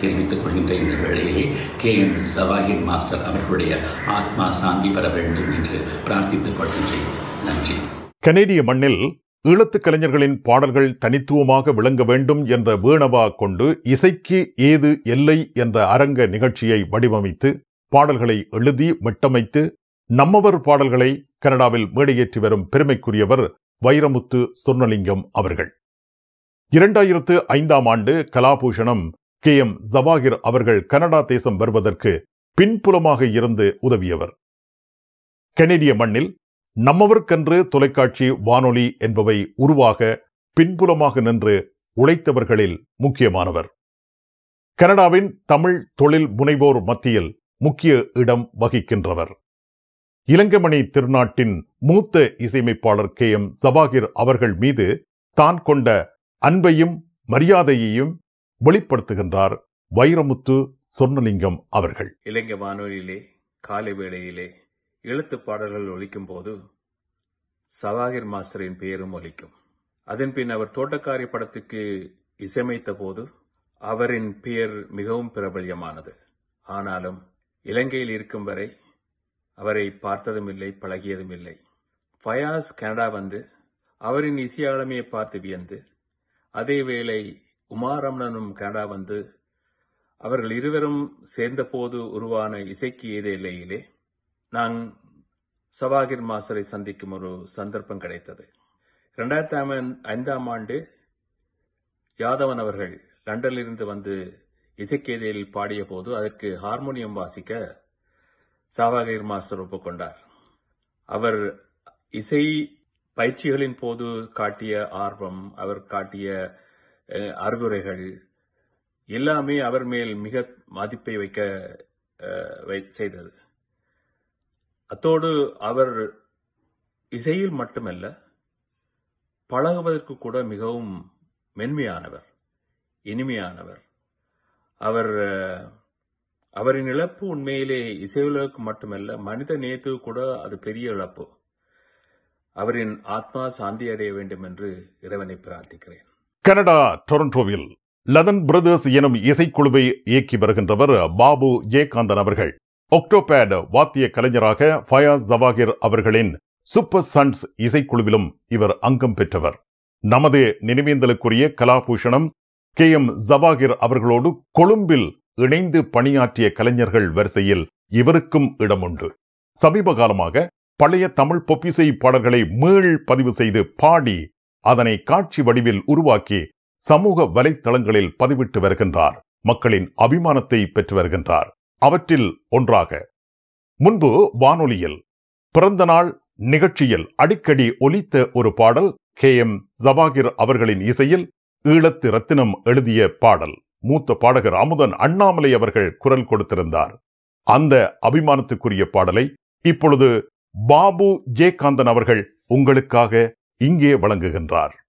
தெரிவித்துக் கொள்கின்ற இந்த வேளையிலே கே எம் ஜவாஹிர் மாஸ்டர் அவர்களுடைய ஆத்மா சாந்தி பெற வேண்டும் என்று பிரார்த்தித்துக் கொள்கின்றேன் நன்றி கனேடிய மண்ணில் ஈழத்துக் கலைஞர்களின் பாடல்கள் தனித்துவமாக விளங்க வேண்டும் என்ற வேணவா கொண்டு இசைக்கு ஏது எல்லை என்ற அரங்க நிகழ்ச்சியை வடிவமைத்து பாடல்களை எழுதி மெட்டமைத்து நம்மவர் பாடல்களை கனடாவில் மேடையேற்றி வரும் பெருமைக்குரியவர் வைரமுத்து சொர்ணலிங்கம் அவர்கள் இரண்டாயிரத்து ஐந்தாம் ஆண்டு கலாபூஷணம் கே எம் ஜவாகிர் அவர்கள் கனடா தேசம் வருவதற்கு பின்புலமாக இருந்து உதவியவர் கனேடிய மண்ணில் நம்மவர்க்கென்று தொலைக்காட்சி வானொலி என்பவை உருவாக பின்புலமாக நின்று உழைத்தவர்களில் முக்கியமானவர் கனடாவின் தமிழ் தொழில் முனைவோர் மத்தியில் முக்கிய இடம் வகிக்கின்றவர் இலங்கைமணி திருநாட்டின் மூத்த இசையமைப்பாளர் கே எம் சபாகிர் அவர்கள் மீது தான் கொண்ட அன்பையும் மரியாதையையும் வெளிப்படுத்துகின்றார் வைரமுத்து சொர்ணலிங்கம் அவர்கள் இலங்கை வானொலியிலே காலை வேளையிலே எழுத்து பாடல்கள் ஒலிக்கும் போது சவாகிர் மாஸ்டரின் பெயரும் ஒலிக்கும் அதன் பின் அவர் தோட்டக்காரி படத்துக்கு இசையமைத்த போது அவரின் பெயர் மிகவும் பிரபல்யமானது ஆனாலும் இலங்கையில் இருக்கும் வரை அவரை பார்த்ததும் இல்லை பழகியதும் இல்லை ஃபயாஸ் கனடா வந்து அவரின் இசையாளுமையை பார்த்து வியந்து அதேவேளை உமாரமணனும் கனடா வந்து அவர்கள் இருவரும் சேர்ந்தபோது உருவான இசைக்கு ஏது எல்லையிலே நான் சவாகிர் மாஸ்டரை சந்திக்கும் ஒரு சந்தர்ப்பம் கிடைத்தது இரண்டாயிரத்தி ஐந்தாம் ஆண்டு யாதவன் அவர்கள் லண்டனிலிருந்து வந்து இசைக்கேதையில் பாடிய போது அதற்கு ஹார்மோனியம் வாசிக்க சவாகிர் மாஸ்டர் ஒப்புக்கொண்டார் அவர் இசை பயிற்சிகளின் போது காட்டிய ஆர்வம் அவர் காட்டிய அஹ், அறிவுரைகள் எல்லாமே அவர் மேல் மிக மதிப்பை வைக்க அஹ், வை- செய்தது அத்தோடு அவர் இசையில் மட்டுமல்ல பழகுவதற்கு கூட மிகவும் மென்மையானவர் இனிமையானவர் அவர் அஹ், அவரின் இழப்பு உண்மையிலே இசையுலகுக்கு மட்டுமல்ல மனித நேயத்துக்கு கூட அது பெரிய இழப்பு அவரின் ஆத்மா சாந்தி அடைய வேண்டும் என்று இறைவனை பிரார்த்திக்கிறேன் கனடா டொரண்டோவில் லதன் பிரதர்ஸ் எனும் இசைக்குழுவை இயக்கி வருகின்றவர் பாபு ஜெயகாந்தன் அவர்கள் ஒக்டோபேட் வாத்திய கலைஞராக ஃபயாஸ் ஜவாகிர் அவர்களின் சூப்பர் சன்ஸ் இசைக்குழுவிலும் இவர் அங்கம் பெற்றவர் நமது நினைவேந்தலுக்குரிய கலாபூஷணம் கே எம் ஜவாகிர் அவர்களோடு கொழும்பில் இணைந்து பணியாற்றிய கலைஞர்கள் வரிசையில் இவருக்கும் இடமுண்டு சமீப காலமாக பழைய தமிழ் பொப்பிசை பாடல்களை மீள் பதிவு செய்து பாடி அதனை காட்சி வடிவில் உருவாக்கி சமூக வலைத்தளங்களில் பதிவிட்டு வருகின்றார் மக்களின் அபிமானத்தை பெற்று வருகின்றார் அவற்றில் ஒன்றாக முன்பு வானொலியில் பிறந்த நாள் நிகழ்ச்சியில் அடிக்கடி ஒலித்த ஒரு பாடல் கே எம் ஜபாகிர் அவர்களின் இசையில் ஈழத்து ரத்தினம் எழுதிய பாடல் மூத்த பாடகர் அமுதன் அண்ணாமலை அவர்கள் குரல் கொடுத்திருந்தார் அந்த அபிமானத்துக்குரிய பாடலை இப்பொழுது பாபு ஜெயகாந்தன் அவர்கள் உங்களுக்காக இங்கே வழங்குகின்றார்